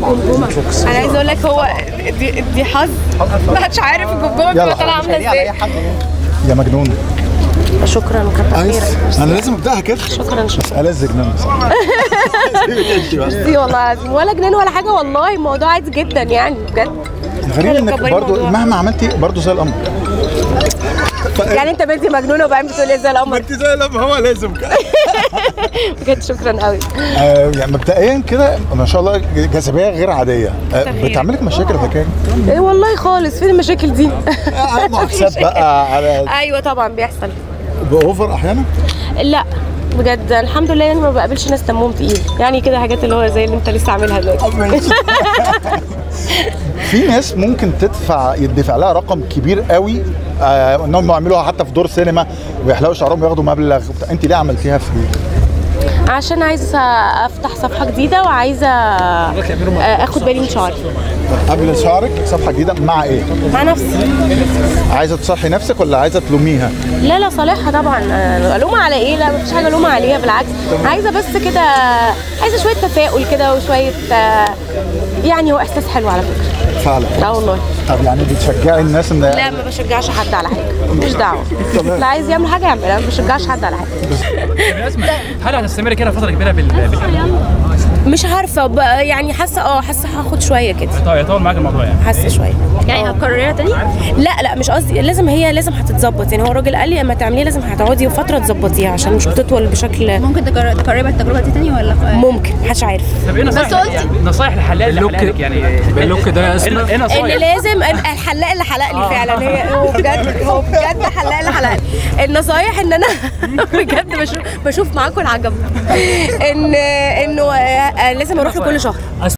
الجمجمه انا عايزه اقول لك هو دي, دي حظ محدش عارف الجمجمه يلا بتبقى طالعه عامله ازاي يا مجنون شكرا كتر عايز خيرك انا لازم ابداها كده شكرا شكرا ألذ جنان بصراحه دي والله العظيم ولا جنان ولا حاجه والله الموضوع عادي جدا يعني بجد غريب انك كبري برضو الموضوع. مهما عملتي برضو زي القمر يعني انت بنتي مجنونه وبعدين بتقولي إيه زي القمر انت زي القمر هو لازم كده بجد شكرا قوي آه يعني مبدئيا كده ما شاء الله جاذبيه غير عاديه آه خير. بتعملك مشاكل الحكايه ايه والله خالص فين المشاكل دي على محادثات بقى على ايوه طبعا بيحصل باوفر احيانا لا بجد الحمد لله يعني ما بقابلش ناس دمهم تقيل يعني كده حاجات اللي هو زي اللي انت لسه عاملها دلوقتي في ناس ممكن تدفع يدفع لها رقم كبير قوي آه انهم يعملوها حتى في دور سينما ويحلقوا شعرهم وياخدوا مبلغ انت ليه عملتيها في عشان عايزه افتح صفحه جديده وعايزه آه، اخد بالي من شعري قبل شعرك صفحه جديده مع ايه؟ مع نفسي عايزه تصحي نفسك ولا عايزه تلوميها؟ لا لا صالحها طبعا آه، الومها على ايه لا مفيش حاجه الومها عليها بالعكس عايزه بس كده عايزه شويه تفاؤل كده وشويه آه، يعني هو احساس حلو على فكره فعلا لا والله طب يعني بتشجعي الناس ان لا ما بشجعش حد على حاجه مش دعوه اللي عايز يعمل حاجه يعمل انا ما بشجعش حد على حاجه هل هتستمر كده فتره كبيره بال بال- مش عارفه بقى- يعني حاسه اه حاسه هاخد شويه كده طيب يطول معاك الموضوع يعني حاسه شويه يعني هتكرريها تاني؟ لا لا مش قصدي لازم هي لازم هتتظبط يعني هو الراجل قال لي اما تعمليها لازم هتقعدي فتره تظبطيها عشان مش بتطول بشكل ممكن تكرر- تكرري التجربه دي تاني ولا ممكن محدش عارف طب ايه نصايح بس قلتي. يعني نصايح الحلاق اللي حلقلك يعني باللوك ده يا ايه اسماء ايه ان نصايح لازم الحلاق اللي حلق لي فعلا هي هو بجد هو بجد حلاق اللي حلق لي النصايح ان انا بجد بشوف بشوف معاكم العجب ان انه آه، لازم اروح له كل شهر